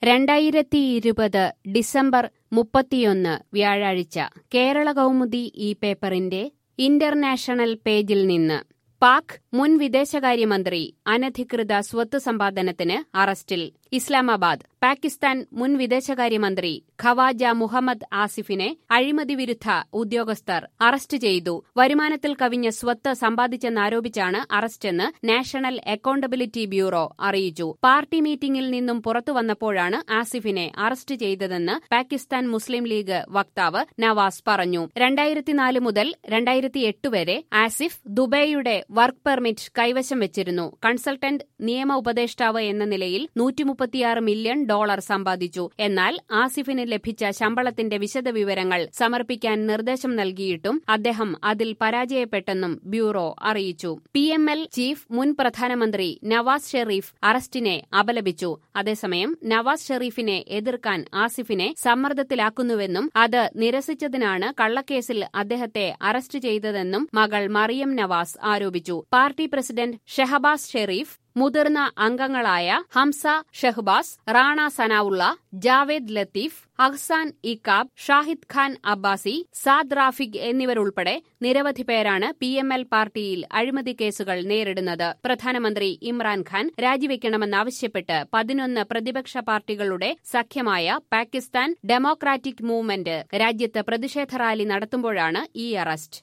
രണ്ടായിരത്തി ഇരുപത് ഡിസംബർ മുപ്പത്തിയൊന്ന് വ്യാഴാഴ്ച കേരള കൗമുദി ഈ പേപ്പറിന്റെ ഇന്റർനാഷണൽ പേജിൽ നിന്ന് പാക് മുൻ വിദേശകാര്യമന്ത്രി അനധികൃത സ്വത്ത് സമ്പാദനത്തിന് അറസ്റ്റിൽ ഇസ്ലാമാബാദ് പാകിസ്ഥാൻ മുൻ വിദേശകാര്യമന്ത്രി ഖവാജ മുഹമ്മദ് ആസിഫിനെ അഴിമതി വിരുദ്ധ ഉദ്യോഗസ്ഥർ അറസ്റ്റ് ചെയ്തു വരുമാനത്തിൽ കവിഞ്ഞ സ്വത്ത് സമ്പാദിച്ചെന്നാരോപിച്ചാണ് അറസ്റ്റെന്ന് നാഷണൽ അക്കൌണ്ടബിലിറ്റി ബ്യൂറോ അറിയിച്ചു പാർട്ടി മീറ്റിംഗിൽ നിന്നും പുറത്തുവന്നപ്പോഴാണ് ആസിഫിനെ അറസ്റ്റ് ചെയ്തതെന്ന് പാകിസ്ഥാൻ മുസ്ലിം ലീഗ് വക്താവ് നവാസ് പറഞ്ഞു രണ്ടായിരത്തിനാല് മുതൽ രണ്ടായിരത്തിയെട്ട് വരെ ആസിഫ് ദുബൈയുടെ വർക്ക് പെർമിറ്റ് കൈവശം വെച്ചിരുന്നു കൺസൾട്ടന്റ് നിയമ ഉപദേഷ്ടാവ് എന്ന നിലയിൽ നൂറ്റിമുപ്പത്തിയാറ് മില്യൺ ഡോളർ സമ്പാദിച്ചു എന്നാൽ ആസിഫിന് ലഭിച്ച ശമ്പളത്തിന്റെ വിശദവിവരങ്ങൾ സമർപ്പിക്കാൻ നിർദ്ദേശം നൽകിയിട്ടും അദ്ദേഹം അതിൽ പരാജയപ്പെട്ടെന്നും ബ്യൂറോ അറിയിച്ചു പി എം എൽ ചീഫ് മുൻ പ്രധാനമന്ത്രി നവാസ് ഷെറീഫ് അറസ്റ്റിനെ അപലപിച്ചു അതേസമയം നവാസ് ഷെറീഫിനെ എതിർക്കാൻ ആസിഫിനെ സമ്മർദ്ദത്തിലാക്കുന്നുവെന്നും അത് നിരസിച്ചതിനാണ് കള്ളക്കേസിൽ അദ്ദേഹത്തെ അറസ്റ്റ് ചെയ്തതെന്നും മകൾ മറിയം നവാസ് ആരോപിച്ചു പാർട്ടി പ്രസിഡന്റ് ഷെഹബാസ് ഷെറീഫ് മുതിർന്ന അംഗങ്ങളായ ഹംസ ഷെഹ്ബാസ് റാണ സനാവുള്ള ജാവേദ് ലത്തീഫ് അഹ്സാൻ ഇക്കാബ് ഷാഹിദ് ഖാൻ അബ്ബാസി സാദ് റാഫിഖ് എന്നിവരുൾപ്പെടെ നിരവധി പേരാണ് പി എം എൽ പാർട്ടിയിൽ അഴിമതി കേസുകൾ നേരിടുന്നത് പ്രധാനമന്ത്രി ഇമ്രാൻഖാൻ രാജിവെക്കണമെന്നാവശ്യപ്പെട്ട് പതിനൊന്ന് പ്രതിപക്ഷ പാർട്ടികളുടെ സഖ്യമായ പാകിസ്ഥാൻ ഡെമോക്രാറ്റിക് മൂവ്മെന്റ് രാജ്യത്ത് പ്രതിഷേധ റാലി നടത്തുമ്പോഴാണ് ഈ അറസ്റ്റ്